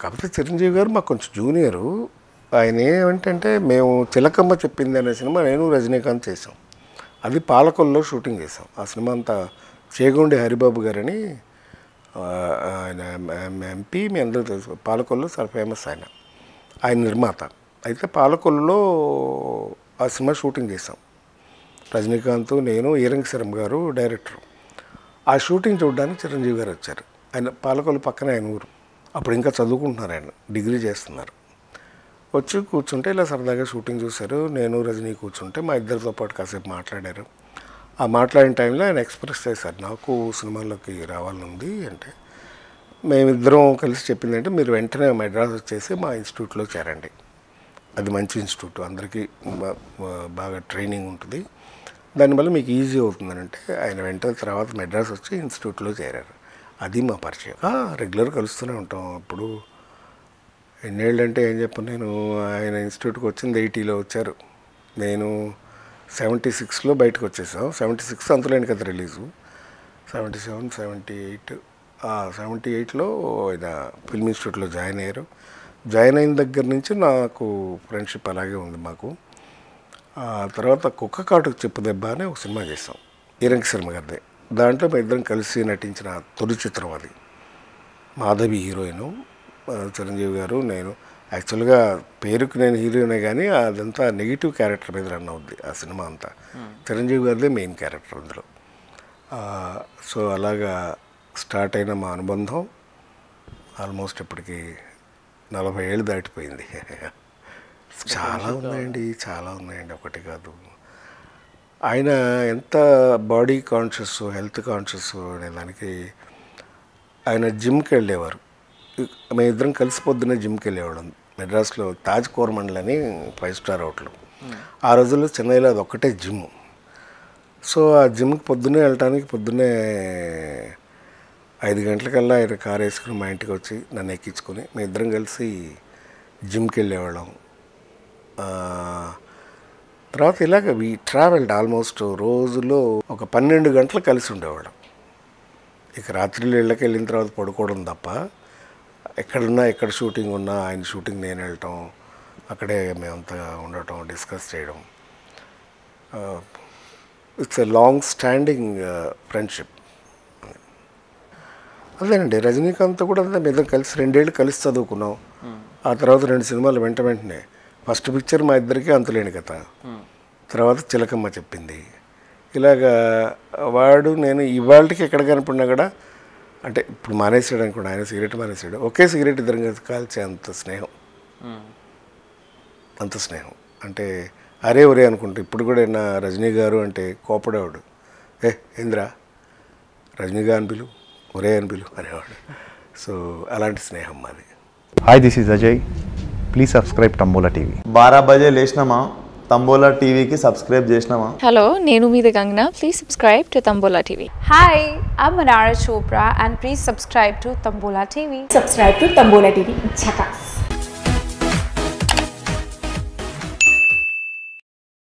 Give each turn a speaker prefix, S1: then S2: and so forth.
S1: కాకపోతే చిరంజీవి గారు మాకు కొంచెం జూనియరు ఆయన ఏమంటే మేము చిలకమ్మ చెప్పింది అనే సినిమా నేను రజనీకాంత్ చేసాం అది పాలకొల్లో షూటింగ్ చేసాం ఆ సినిమా అంతా చేగొండి హరిబాబు గారని ఆ, ఆయన ఎంపీ మీ అందరూ తెలుసు పాలకొల్లు చాలా ఫేమస్ ఆయన ఆయన నిర్మాత అయితే పాలకొల్లులో ఆ సినిమా షూటింగ్ చేసాం రజనీకాంత్ నేను ఈరంగి శరం గారు డైరెక్టర్ ఆ షూటింగ్ చూడడానికి చిరంజీవి గారు వచ్చారు ఆయన పాలకొల్లు పక్కన ఆయన ఊరు అప్పుడు ఇంకా చదువుకుంటున్నారు ఆయన డిగ్రీ చేస్తున్నారు వచ్చి కూర్చుంటే ఇలా సరదాగా షూటింగ్ చూశారు నేను రజనీ కూర్చుంటే మా ఇద్దరితో పాటు కాసేపు మాట్లాడారు ఆ మాట్లాడిన టైంలో ఆయన ఎక్స్ప్రెస్ చేశారు నాకు సినిమాల్లోకి రావాలని ఉంది అంటే మేమిద్దరం కలిసి చెప్పిందంటే మీరు వెంటనే మెడ్రాస్ వచ్చేసి మా ఇన్స్టిట్యూట్లో చేరండి అది మంచి ఇన్స్టిట్యూట్ అందరికీ బా- బా- బాగా ట్రైనింగ్ ఉంటుంది దానివల్ల మీకు ఈజీ అవుతుందని అంటే ఆయన వెంటనే తర్వాత మెడ్రాస్ వచ్చి ఇన్స్టిట్యూట్లో చేరారు అది మా పరిచయం రెగ్యులర్ కలుస్తూనే ఉంటాం అప్పుడు ఎన్నేళ్ళు అంటే ఏం చెప్పను నేను ఆయన ఇన్స్టిట్యూట్కి వచ్చింది ఎయిటీలో వచ్చారు నేను సెవెంటీ సిక్స్లో బయటకు వచ్చేసాం సెవెంటీ సిక్స్ అంతలేని కదా release seventy seven seventy eight seventy ఎయిట్లో ఆయన ఫిల్మ్ ఇన్స్టిట్యూట్లో జాయిన్ అయ్యారు జాయిన్ అయిన దగ్గర నుంచి నాకు ఫ్రెండ్షిప్ అలాగే ఉంది మాకు ఆ తర్వాత కుక్క కాటుకు చెప్పు దెబ్బ అని ఒక సినిమా చేసాం ఈరంకి శర్మ గారిది దాంట్లో మేము ఇద్దరం కలిసి నటించిన తొలి చిత్రం అది మాధవి హీరోయిన్ ఆ, చిరంజీవి గారు నేను యాక్చువల్గా పేరుకి నేను హీరోయినే కానీ అదంతా నెగిటివ్ క్యారెక్టర్ మీద రన్ అవుద్ది ఆ సినిమా అంతా చిరంజీవి గారిదే మెయిన్ క్యారెక్టర్ అందులో ఆ, సో అలాగా స్టార్ట్ అయిన మా అనుబంధం ఆల్మోస్ట్ ఇప్పటికి నలభై ఏళ్ళు దాటిపోయింది చాలా ఉన్నాయండి చాలా ఉన్నాయండి ఒకటి కాదు ఆయన ఎంత బాడీ కాన్షియస్ హెల్త్ కాన్షియస్ అనే దానికి ఆయన జిమ్కి వెళ్ళేవారు మేము ఇద్దరం కలిసి పొద్దున్నే జిమ్కి వెళ్ళేవాళ్ళం మెడ్రాస్లో తాజ్ కోరమండల్ అని ఫైవ్ స్టార్ హోటల్ ఆ రోజుల్లో చెన్నైలో అది ఒక్కటే జిమ్ సో ఆ జిమ్కి పొద్దున్నే వెళ్ళటానికి పొద్దున్నే ఐదు గంటలకల్లా ఆయన కార్ వేసుకుని మా ఇంటికి వచ్చి నన్ను ఎక్కించుకొని మేము ఇద్దరం కలిసి జిమ్కి వెళ్ళేవాళ్ళం ఆ, తర్వాత ఇలాగ వి ట్రావెల్డ్ ఆల్మోస్ట్ రోజులో ఒక పన్నెండు గంటలు కలిసి ఉండేవాళ్ళం ఇక రాత్రి ఇళ్ళకి వెళ్ళిన తర్వాత పడుకోవడం తప్ప ఎక్కడున్నా ఎక్కడ షూటింగ్ ఉన్నా ఆయన షూటింగ్ నేను వెళ్ళటం అక్కడే మేమంతా ఉండటం డిస్కస్ చేయడం it's a long standing friendship అదేనండి రజనీకాంత్ కూడా అంతే మీద కలిసి రెండేళ్ళు కలిసి చదువుకున్నాం ఆ తర్వాత రెండు సినిమాలు వెంట వెంటనే ఫస్ట్ పిక్చర్ మా ఇద్దరికి అంతులేని కథ తర్వాత చిలకమ్మ చెప్పింది ఇలాగా వాడు నేను ఇవాళకి ఎక్కడ కనపడినా కూడా అంటే ఇప్పుడు మానేసాడు అనుకోండి ఆయన సిగరెట్ మానేసాడు ఒకే సిగరెట్ ఇద్దరం కలిసి కాల్చే అంత స్నేహం అంత స్నేహం అంటే అరే ఒరే అనుకుంటే ఇప్పుడు కూడా నా రజనీ గారు అంటే కోపడేవాడు ఏ ఇంద్రా రజనీ గారు అని పిలు ఒరే అని పిలు అనేవాడు సో అలాంటి స్నేహం మాది
S2: Hi, this is Ajay. Please subscribe Tambola TV.
S3: బారా బజే లేచినామా తంబోలా టీవీకి సబ్స్క్రైబ్ చేసినామా
S4: Hello, నేను మీద గంగన. Please subscribe to Tambola TV.
S5: Hi, I'm Manara Chopra and please subscribe to Tambola TV.
S6: subscribe to Tambola TV. Chakas.